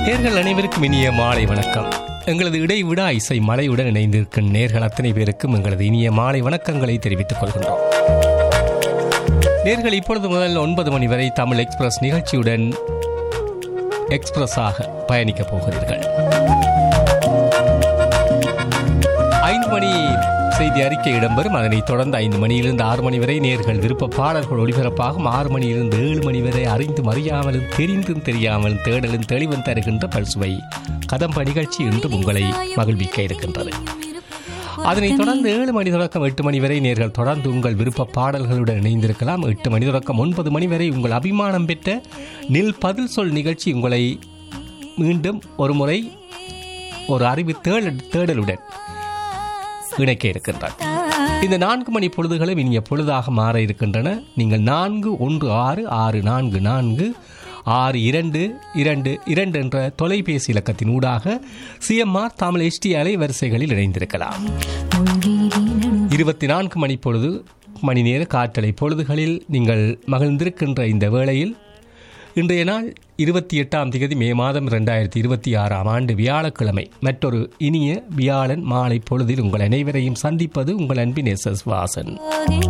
நேர்கள் அனைவருக்கும் இனிய மாலை வணக்கம் எங்களது இடைவிடா இசை மலையுடன் இணைந்திருக்கும் நேர்கள் அத்தனை பேருக்கும் எங்களது இனிய மாலை வணக்கங்களை தெரிவித்துக் கொள்கின்றோம் நேர்கள் இப்பொழுது முதல் ஒன்பது மணி வரை தமிழ் எக்ஸ்பிரஸ் நிகழ்ச்சியுடன் எக்ஸ்பிரஸாக பயணிக்கப் போகிறீர்கள் ஐந்து மணி செய்தி அறிக்கை இடம்பெறும் அதனைத் தொடர்ந்து ஐந்து மணியிலிருந்து ஆறு மணி வரை நேர்கள் விருப்ப பாடல்கள் ஒளிபரப்பாகும் ஆறு மணியிலிருந்து ஏழு மணி வரை அறிந்தும் அறியாமலும் தெரிந்தும் தெரியாமலும் தேடலும் தெளிவும் தருகின்ற பல்சுவை கதம்ப நிகழ்ச்சி இன்றும் உங்களை மகிழ்விக்க இருக்கின்றது அதனைத் தொடர்ந்து ஏழு மணி தொடக்கம் எட்டு மணி வரை நேர்கள் தொடர்ந்து உங்கள் விருப்ப பாடல்களுடன் இணைந்திருக்கலாம் எட்டு மணி தொடக்கம் ஒன்பது மணி வரை உங்கள் அபிமானம் பெற்ற நில் பதில் சொல் நிகழ்ச்சி உங்களை மீண்டும் ஒரு முறை ஒரு அறிவு தேடல் தேடலுடன் இணைக்க இருக்கின்றார் இந்த நான்கு மணி பொழுதுகளும் இனிய பொழுதாக மாற இருக்கின்றன நீங்கள் நான்கு ஒன்று ஆறு ஆறு நான்கு நான்கு ஆறு இரண்டு இரண்டு இரண்டு என்ற தொலைபேசி இலக்கத்தின் ஊடாக சிஎம்ஆர் தமிழ் எஸ்டி அலை வரிசைகளில் இணைந்திருக்கலாம் இருபத்தி நான்கு மணி பொழுது மணி நேர காற்றலை பொழுதுகளில் நீங்கள் மகிழ்ந்திருக்கின்ற இந்த வேளையில் இன்றைய நாள் இருபத்தி எட்டாம் தேதி மே மாதம் இரண்டாயிரத்தி இருபத்தி ஆறாம் ஆண்டு வியாழக்கிழமை மற்றொரு இனிய வியாழன் மாலை பொழுதில் உங்கள் அனைவரையும் சந்திப்பது உங்கள் அன்பின் எஸ் எஸ் வாசன்